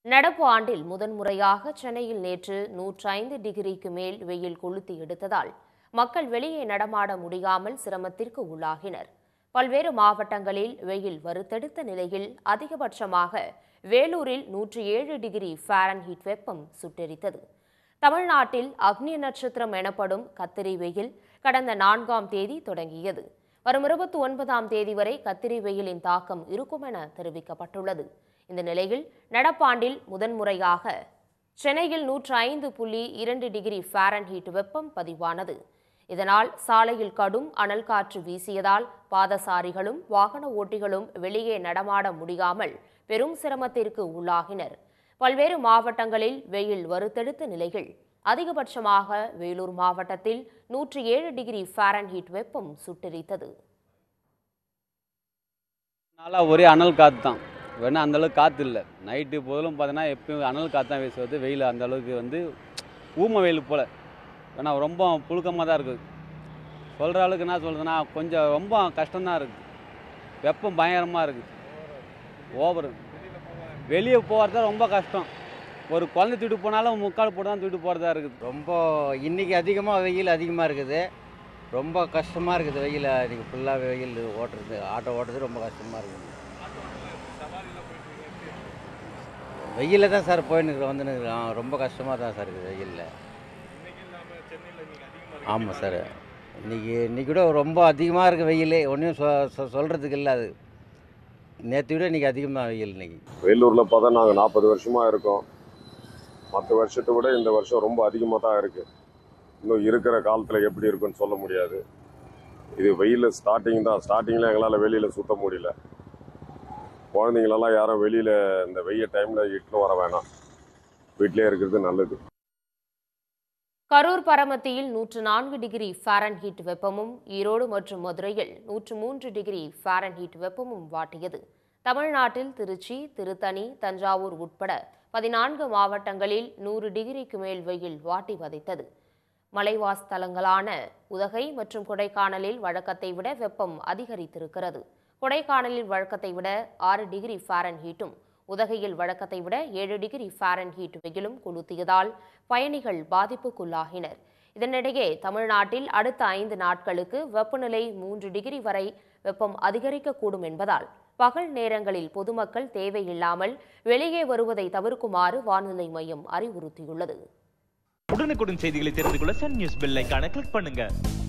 நடப்பு ஆண்டில் முதன்முறையாக சென்னையில் நேற்று நூற்றி ஐந்து டிகிரிக்கு மேல் வெயில் கொளுத்தி எடுத்ததால் மக்கள் வெளியே நடமாட முடியாமல் சிரமத்திற்கு உள்ளாகினர் பல்வேறு மாவட்டங்களில் வெயில் வறுத்தெடுத்த நிலையில் அதிகபட்சமாக வேலூரில் நூற்றி ஏழு டிகிரி ஃபாரன்ஹீட் வெப்பம் சுட்டெரித்தது தமிழ்நாட்டில் அக்னி நட்சத்திரம் எனப்படும் கத்திரி வெயில் கடந்த நான்காம் தேதி தொடங்கியது வரும் இருபத்தி ஒன்பதாம் தேதி வரை கத்திரி வெயிலின் தாக்கம் இருக்கும் என தெரிவிக்கப்பட்டுள்ளது இந்த நிலையில் நடப்பாண்டில் முதன்முறையாக சென்னையில் நூற்று ஐந்து புள்ளி இரண்டு டிகிரி ஃபாரன்ஹீட் வெப்பம் பதிவானது இதனால் சாலையில் கடும் அனல் காற்று வீசியதால் பாதசாரிகளும் வாகன ஓட்டிகளும் வெளியே நடமாட முடியாமல் பெரும் சிரமத்திற்கு உள்ளாகினர் பல்வேறு மாவட்டங்களில் வெயில் வறுத்தெடுத்த நிலையில் அதிகபட்சமாக வேலூர் மாவட்டத்தில் நூற்றி ஏழு டிகிரி ஃபாரன்ஹீட் வெப்பம் சுட்டெரித்தது நாளாக ஒரே அனல் காற்று தான் வேணா அந்த அளவுக்கு காற்று இல்லை நைட்டு போதிலும் பார்த்தீங்கன்னா எப்பயும் அனல் காற்று தான் வீசுவது வெயில் அந்த அளவுக்கு வந்து ஊம வெயில் போல் வேணா ரொம்ப புழுக்கமாக தான் இருக்குது சொல்கிற அளவுக்கு என்ன சொல்கிறதுன்னா கொஞ்சம் ரொம்ப கஷ்டம்தான் இருக்குது வெப்பம் பயங்கரமாக இருக்குது ஓவர் வெளியே போகிறது ரொம்ப கஷ்டம் ஒரு குழந்தை தூக்கிட்டு போனாலும் முக்கால் போட்டு தான் தூக்கிட்டு போகிறதா இருக்குது ரொம்ப இன்னைக்கு அதிகமாக வெயில் அதிகமாக இருக்குது ரொம்ப கஷ்டமாக இருக்குது வெயில் இன்னைக்கு ஃபுல்லாக வெயில் ஓட்டுறது ஆட்டோ ஓட்டுறது ரொம்ப கஷ்டமாக இருக்குது வெயிலில் தான் சார் போயின்னு இருக்கிறோம் வந்துன்னு இருக்கிறோம் ரொம்ப கஷ்டமாக தான் சார் இருக்குது வெயிலில் ஆமாம் சார் இன்னைக்கு இன்னைக்கு கூட ரொம்ப அதிகமாக இருக்குது வெயில் ஒன்றும் சொ சொ- சொல்கிறதுக்கு இல்லை அது நேற்று விட இன்றைக்கி அதிகமாக வெயில் இன்னைக்கு வேலூரில் பார்த்தா நாங்கள் நாற்பது வருஷமாக இருக்கோம் மற்ற வருஷத்தை விட இந்த வருஷம் ரொம்ப அதிகமாக தான் இருக்குது இன்னும் இருக்கிற காலத்தில் எப்படி இருக்குன்னு சொல்ல முடியாது இது வெயில் ஸ்டார்டிங் தான் ஸ்டார்டிங்கில் எங்களால் வெளியில் சுத்த முடியல குழந்தைங்களெல்லாம் யாரும் வெளியில் இந்த வெய்ய டைமில் இட்டுன்னு வர வேணாம் வீட்டிலே இருக்கிறது நல்லது கரூர் பரமத்தியில் நூற்று நான்கு டிகிரி ஃபாரன்ஹீட் வெப்பமும் ஈரோடு மற்றும் மதுரையில் நூற்று மூன்று டிகிரி ஃபாரன்ஹீட் வெப்பமும் வாட்டியது தமிழ்நாட்டில் திருச்சி திருத்தணி தஞ்சாவூர் உட்பட பதினான்கு மாவட்டங்களில் நூறு டிகிரிக்கு மேல் வெயில் வாட்டி வதைத்தது மலைவாஸ் தலங்களான உதகை மற்றும் கொடைக்கானலில் வழக்கத்தை விட வெப்பம் அதிகரித்திருக்கிறது கொடைக்கானலில் வழக்கத்தை விட ஆறு டிகிரி ஃபாரன்ஹீட்டும் உதகையில் வழக்கத்தை விட ஏழு டிகிரி ஃபாரன்ஹீட் வெயிலும் கொளுத்தியதால் பயணிகள் பாதிப்புக்குள்ளாகினர் இதனிடையே தமிழ்நாட்டில் அடுத்த ஐந்து நாட்களுக்கு வெப்பநிலை மூன்று டிகிரி வரை வெப்பம் அதிகரிக்கக்கூடும் என்பதால் பகல் நேரங்களில் பொதுமக்கள் தேவையில்லாமல் வெளியே வருவதை தவிர்க்குமாறு வானிலை மையம் அறிவுறுத்தியுள்ளது உடனுக்குடன் செய்திகளை தெரிந்து கொள்ள சன் நியூஸ் பெல் ஐகானை கிளிக் பண்ணுங்க